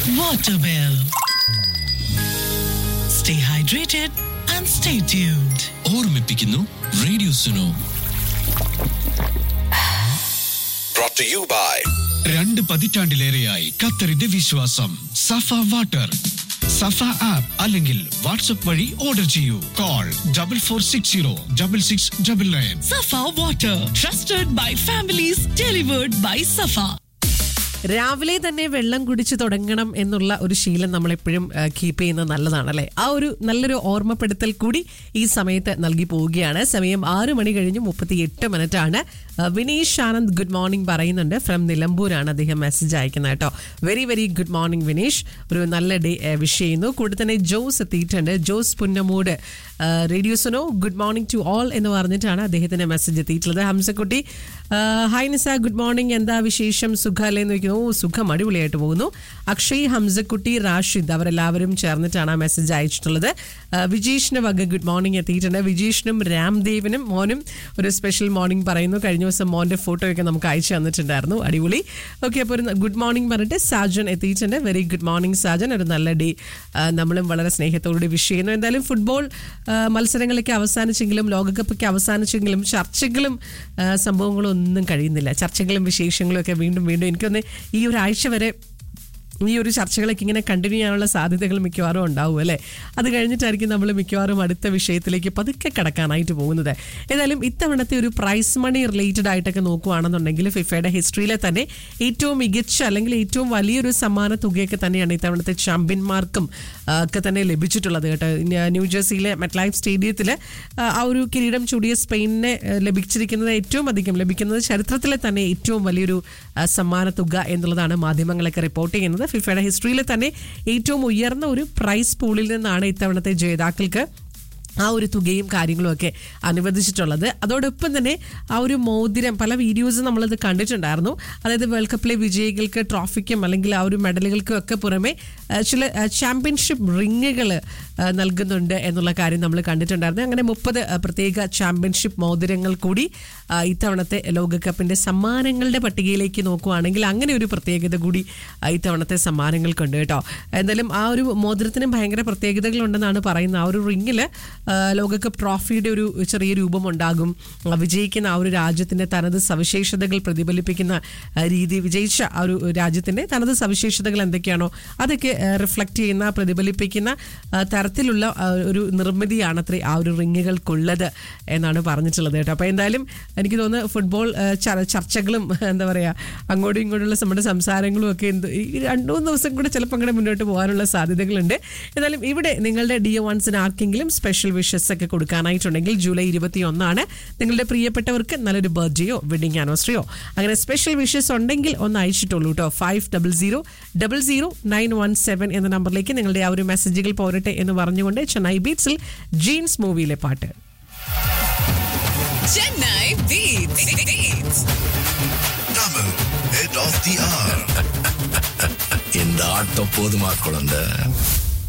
water bill. Stay hydrated and stay tuned. ഓർമ്മിപ്പിക്കുന്നു radio Suno brought to you by രണ്ട് പതിറ്റാണ്ടിലേറെയായി ഖത്തറിന്റെ വിശ്വാസം സഫ വാട്ടർ സഫ ആപ്പ് അല്ലെങ്കിൽ വാട്സ്ആപ്പ് വഴി ഓർഡർ ചെയ്യൂ call double four six zero double six double nine Safa water, trusted by families, delivered by Safa. രാവിലെ തന്നെ വെള്ളം കുടിച്ചു തുടങ്ങണം എന്നുള്ള ഒരു ശീലം നമ്മളെപ്പോഴും കീപ്പ് ചെയ്യുന്നത് നല്ലതാണ് അല്ലേ ആ ഒരു നല്ലൊരു ഓർമ്മപ്പെടുത്തൽ കൂടി ഈ സമയത്ത് നൽകി പോവുകയാണ് സമയം ആറ് മണി കഴിഞ്ഞ് മുപ്പത്തി എട്ട് മിനിറ്റ് ആണ് ആ, വിനീഷ് ആനന്ദ് ഗുഡ് മോർണിംഗ് പറയുന്നുണ്ട് ഫ്രം നിലമ്പൂരാണ് അദ്ദേഹം മെസ്സേജ് അയക്കുന്നത് കേട്ടോ very very good morning Vineesh ഒരു നല്ല ഡേ വിഷ് ചെയ്യുന്നു കൂടെ തന്നെ ജോസ് എത്തിയിട്ടുണ്ട് ജോസ് പുന്നമൂട് റേഡിയോസിനോ ഗുഡ് മോർണിംഗ് ടു ഓൾ എന്ന് പറഞ്ഞിട്ടാണ് അദ്ദേഹത്തിന്റെ മെസ്സേജ് എത്തിയിട്ടുള്ളത് ഹംസക്കുട്ടി ആ, ഹായ് നിസ ഗുഡ് മോർണിംഗ് എന്താ വിശേഷം സുഖമല്ലേ എന്ന് ചോദിക്കുന്നു ഓ സുഖം അടിപൊളിയായിട്ട് പോകുന്നു അക്ഷയ് ഹംസക്കുട്ടി റാഷിദ് അവരെല്ലാവരും ചേർന്നിട്ടാണ് ആ മെസ്സേജ് അയച്ചിട്ടുള്ളത് ആ, വിജീഷിന് വക ഗുഡ് മോർണിംഗ് എത്തിയിട്ടുണ്ട് വിജീഷിനും രാംദേവിനും മോനും ഒരു സ്പെഷ്യൽ മോർണിംഗ് പറയുന്നു കഴിഞ്ഞ ദിവസം മോന്റെ ഫോട്ടോ ഒക്കെ നമുക്ക് അയച്ചു തന്നിട്ടുണ്ടായിരുന്നു അടിപൊളി ഓക്കെ അപ്പോൾ ഒരു ഗുഡ് മോർണിംഗ് പറഞ്ഞിട്ട് സാജൻ എത്തിയിട്ടുണ്ട് വെരി ഗുഡ് മോർണിംഗ് സാജൻ ഒരു നല്ല ഡേ നമ്മളും വളരെ സ്നേഹത്തോടുകൂടി വിഷ് ചെയ്യുന്നു എന്തായാലും ഫുട്ബോൾ ആ, മത്സരങ്ങളൊക്കെ അവസാനിച്ചെങ്കിലും ലോകകപ്പൊക്കെ അവസാനിച്ചെങ്കിലും ചർച്ചകളും ആ, സംഭവങ്ങളും ഒന്നും കഴിയുന്നില്ല ചർച്ചകളും വിശേഷങ്ങളും ഒക്കെ വീണ്ടും വീണ്ടും എനിക്കൊന്ന് ഈ ഒരാഴ്ച വരെ ഈ ഒരു ചർച്ചകളൊക്കെ ഇങ്ങനെ കണ്ടിന്യൂ ചെയ്യാനുള്ള സാധ്യതകൾ മിക്കവാറും ഉണ്ടാവും അല്ലേ അത് കഴിഞ്ഞിട്ടായിരിക്കും നമ്മൾ മിക്കവാറും അടുത്ത വിഷയത്തിലേക്ക് പതുക്കെ കടക്കാനായിട്ട് പോകുന്നത് ഏതായാലും ഇത്തവണത്തെ ഒരു പ്രൈസ് മണി റിലേറ്റഡ് ആയിട്ടൊക്കെ നോക്കുകയാണെന്നുണ്ടെങ്കിൽ ഫിഫയുടെ ഹിസ്റ്ററിയിലെ തന്നെ ഏറ്റവും മികച്ച അല്ലെങ്കിൽ ഏറ്റവും വലിയൊരു സമ്മാന തുകയൊക്കെ തന്നെയാണ് ഇത്തവണത്തെ ചാമ്പ്യന്മാർക്കും ആ, ഒക്കെ തന്നെ ലഭിച്ചിട്ടുള്ളത് കേട്ടോ ഇന്ന് ന്യൂജേഴ്സിയിലെ മെറ്റ്ലൈഫ് സ്റ്റേഡിയത്തിൽ ആ ഒരു കിരീടം ചൂടിയ സ്പെയിനിനെ ആ, ലഭിച്ചിരിക്കുന്നത് ഏറ്റവും അധികം ലഭിക്കുന്നത് ചരിത്രത്തിലെ തന്നെ ഏറ്റവും വലിയൊരു ആ, സമ്മാന തുക എന്നുള്ളതാണ് മാധ്യമങ്ങളൊക്കെ റിപ്പോർട്ട് ചെയ്യുന്നത് ഫിഫയുടെ ഹിസ്റ്ററിയിൽ തന്നെ ഏറ്റവും ഉയർന്ന ഒരു പ്രൈസ് പൂളിൽ നിന്നാണ് ഇത്തവണത്തെ ജേതാക്കൾക്ക് ആ ഒരു തുകയും കാര്യങ്ങളും ഒക്കെ അനുവദിച്ചിട്ടുള്ളത് അതോടൊപ്പം തന്നെ ആ ഒരു മോതിരം പല വീഡിയോസ് നമ്മളത് കണ്ടിട്ടുണ്ടായിരുന്നു അതായത് വേൾഡ് കപ്പിലെ വിജയികൾക്ക് ട്രോഫിക്കും അല്ലെങ്കിൽ ആ ഒരു മെഡലുകൾക്കും ഒക്കെ പുറമെ ആ, ചില ചാമ്പ്യൻഷിപ്പ് റിങ്ങുകൾ നൽകുന്നുണ്ട് എന്നുള്ള കാര്യം നമ്മൾ കണ്ടിട്ടുണ്ടായിരുന്നു അങ്ങനെ മുപ്പത് പ്രത്യേക ചാമ്പ്യൻഷിപ്പ് മോതിരങ്ങൾ കൂടി ആ, ഇത്തവണത്തെ ലോകകപ്പിന്റെ സമ്മാനങ്ങളുടെ പട്ടികയിലേക്ക് നോക്കുവാണെങ്കിൽ അങ്ങനെ ഒരു പ്രത്യേകത കൂടി ആ, ഇത്തവണത്തെ സമ്മാനങ്ങൾക്കുണ്ട് കേട്ടോ എന്തായാലും ആ ഒരു മോതിരത്തിന് ഭയങ്കര പ്രത്യേകതകളുണ്ടെന്നാണ് പറയുന്നത് ആ ഒരു റിങ്ങിൽ ലോകകപ്പ് ട്രോഫിയുടെ ഒരു ചെറിയ രൂപം ഉണ്ടാകും ആ, വിജയിക്കുന്ന ആ ഒരു രാജ്യത്തിന്റെ തനത് സവിശേഷതകൾ പ്രതിഫലിപ്പിക്കുന്ന ആ, രീതി വിജയിച്ച ആ ഒരു രാജ്യത്തിന്റെ തനത് സവിശേഷതകൾ എന്തൊക്കെയാണോ അതൊക്കെ റിഫ്ലക്ട് ചെയ്യുന്ന പ്രതിഫലിപ്പിക്കുന്ന ആ, തരത്തിലുള്ള ആ, ഒരു നിർമ്മിതിയാണത്രേ ആ ഒരു റിങ്ങുകൾക്കുള്ളത് എന്നാണ് പറഞ്ഞിട്ടുള്ളത് കേട്ടോ അപ്പോൾ എന്തായാലും എനിക്ക് തോന്നുന്നു ഫുട്ബോൾ ആ, ചർ- ചർച്ചകളും എന്താ പറയുക അങ്ങോട്ടും ഇങ്ങോട്ടുള്ള നമ്മുടെ സംസാരങ്ങളും ഒക്കെ എന്ത് ഈ രണ്ടു മൂന്ന് ദിവസം കൂടെ ചിലപ്പോൾ അങ്ങനെ മുന്നോട്ട് പോകാനുള്ള സാധ്യതകളുണ്ട് എന്നാലും ഇവിടെ നിങ്ങളുടെ ഡി വൺസിന് ആർക്കെങ്കിലും സ്പെഷ്യൽ വിഷസ് ഒക്കെ കൊടുക്കാനായിട്ടുണ്ടെങ്കിൽ ജൂലൈ ഇരുപത്തി ഒന്നാണ് നിങ്ങളുടെ പ്രിയപ്പെട്ടവർക്ക് നല്ലൊരു ബർത്ത്ഡേയോ വെഡിങ് ആനിവേഴ്സറിയോ അങ്ങനെ സ്പെഷ്യൽ വിഷസ് ഉണ്ടെങ്കിൽ ഒന്ന് അയച്ചിട്ടുള്ളൂ കേട്ടോ five double zero double zero nine one seven എന്ന നമ്പറിലേക്ക് നിങ്ങളുടെ ആ ഒരു മെസ്സേജുകൾ പോരട്ടെ എന്ന് പറഞ്ഞുകൊണ്ട് ചെന്നൈ ബീറ്റ്സിൽ ജീൻസ് മൂവിയിലെ പാട്ട് Chennai Beats. Beats. double head of the hour இந்த ஆட்டம் போதுமா குழந்தை